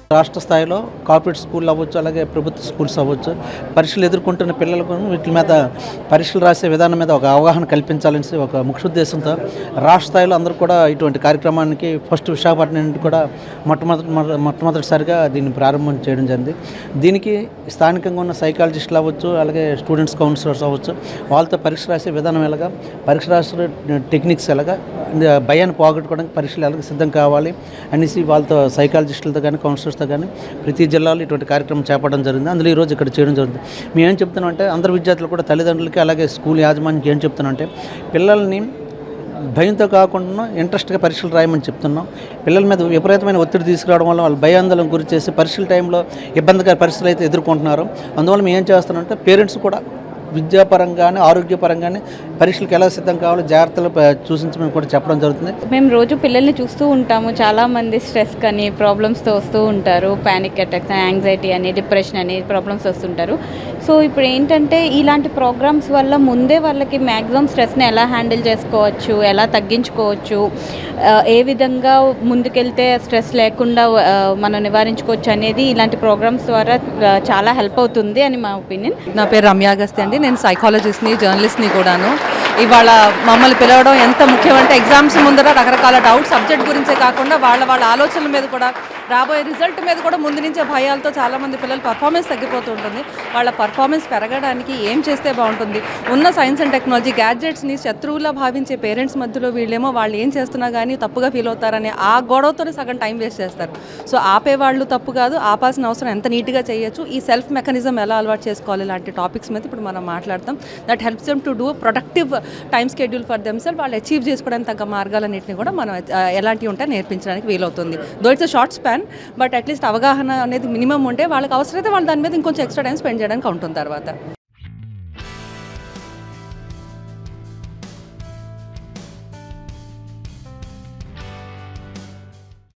రాష్ట్ర స్థాయిలో corporate school అవ్వచ్చు అలాగే ప్రభుత్వ స్కూల్స్ అవ్వచ్చు పరీక్షలు ఎదుర్కొంటున్న పిల్లలకు వీటి మీద పరీక్షలు రాసే విధానం మీద ఒక అవగాహన కల్పించాలని ఒక ముఖ్య ఉద్దేశంతో రాష్ట్ర స్థాయిలో అందరూ కూడా ఇటువంటి కార్యక్రమానికి ఫస్ట్ విశాఖపట్నం నుండి కూడా మొట్టమొదటి మొద- మొట్టమొదటిసారిగా దీన్ని ప్రారంభం చేయడం జరిగింది దీనికి స్థానికంగా ఉన్న సైకాలజిస్టులు అవ్వచ్చు అలాగే స్టూడెంట్స్ కౌన్సిలర్స్ అవ్వచ్చు వాళ్ళతో పరీక్ష రాసే విధానం ఎలాగా పరీక్ష రాసే టెక్నిక్స్ ఎలాగా అండ్ భయాన్ని పోగొట్టుకోవడానికి పరీక్షలు ఎలాగ సిద్ధం కావాలి అనేసి వాళ్ళతో సైకాలజిస్టులతో కానీ కౌన్సిలర్స్తో కానీ ప్రతి జిల్లాలో ఇటువంటి కార్యక్రమం చేపట్టడం జరిగింది అందులో ఈరోజు ఇక్కడ చేయడం జరిగింది మేము ఏం చెప్తున్నాం అంటే అందరు విద్యార్థులు కూడా తల్లిదండ్రులకి అలాగే స్కూల్ యాజమాన్యానికి ఏం చెప్తున్నాం అంటే పిల్లల్ని భయంతో కాకుండా ఇంట్రెస్ట్గా పరీక్షలు రాయమని చెప్తున్నాం పిల్లల మీద విపరీతమైన ఒత్తిడి తీసుకురావడం వల్ల వాళ్ళు భయాందోళన గురి చేసి పరీక్షల టైంలో ఇబ్బందికర పరిస్థితులు అయితే ఎదుర్కొంటున్నారు అందువల్ల మేము ఏం చేస్తున్నామంటే పేరెంట్స్ కూడా విద్యాపరంగానే ఆరోగ్యపరంగానే పరీక్షలకు ఎలా సిద్ధం కావాలో జాగ్రత్తలు ప- సూచించమని కూడా చెప్పడం జరుగుతుంది మేము రోజు పిల్లల్ని చూస్తూ ఉంటాము చాలా మంది స్ట్రెస్ కానీ ప్రాబ్లమ్స్తో వస్తూ ఉంటారు ప్యానిక్ అటాక్స్ యాంగ్జైటీ అని డిప్రెషన్ అని ప్రాబ్లమ్స్ వస్తుంటారు సో ఇప్పుడు ఏంటంటే ఇలాంటి ప్రోగ్రామ్స్ వల్ల ముందే వాళ్ళకి మ్యాక్సిమం స్ట్రెస్ని ఎలా హ్యాండిల్ చేసుకోవచ్చు ఎలా తగ్గించుకోవచ్చు ఆ, ఏ విధంగా ముందుకెళ్తే స్ట్రెస్ లేకుండా ఆ, మనం నివారించుకోవచ్చు అనేది ఇలాంటి ప్రోగ్రామ్స్ ద్వారా ఆ, చాలా హెల్ప్ అవుతుంది అని మా ఒపీనియన్ నా పేరు రమ్య అగస్తి అండి నేను సైకాలజిస్ట్ని జర్నలిస్ట్ని కూడాను ఇవాళ మమ్మల్ని పిలవడం ఎంత ముఖ్యమంటే ఎగ్జామ్స్ ముందర రకరకాల డౌట్ సబ్జెక్ట్ గురించే కాకుండా వాళ్ళ వాళ్ళ ఆలోచనల మీద కూడా రాబోయే రిజల్ట్ మీద కూడా ముందు నుంచే భయాలతో చాలామంది పిల్లలు పర్ఫార్మెన్స్ తగ్గిపోతూ ఉంటుంది వాళ్ళ పర్ఫార్మెన్స్ పెరగడానికి ఏం చేస్తే బాగుంటుంది ఉన్న సైన్స్ అండ్ టెక్నాలజీ గ్యాడ్జెట్స్ని శత్రువులా భావించే పేరెంట్స్ మధ్యలో వీళ్ళేమో వాళ్ళు ఏం చేస్తున్నా కానీ తప్పుగా ఫీల్ అవుతారని ఆ గొడవతోనే సగం టైం వేస్ట్ చేస్తారు సో ఆపేవాళ్ళు తప్పు కాదు ఆపాల్సిన అవసరం ఎంత నీట్గా చేయొచ్చు ఈ సెల్ఫ్ మెకానిజం ఎలా అలవాటు చేసుకోవాలి ఇలాంటి టాపిక్స్ మీద ఇప్పుడు మనం మాట్లాడతాం that helps them to do productive time schedule for themselves వాళ్ళు అచీవ్ చేసుకోవడానికి తగ్గ మార్గాలన్నింటినీ కూడా మనం ఆ, ఎలాంటివి ఉంటాయి నేర్పించడానికి వీలవుతుంది though it's a short span but at least అవగాహన అనేది మినిమం ఉంటే వాళ్ళకి అవసరమైతే వాళ్ళు దాని మీద ఇంకొంచెం ఎక్స్ట్రా టైం స్పెండ్ చేయడానికి ఉంటుంది తర్వాత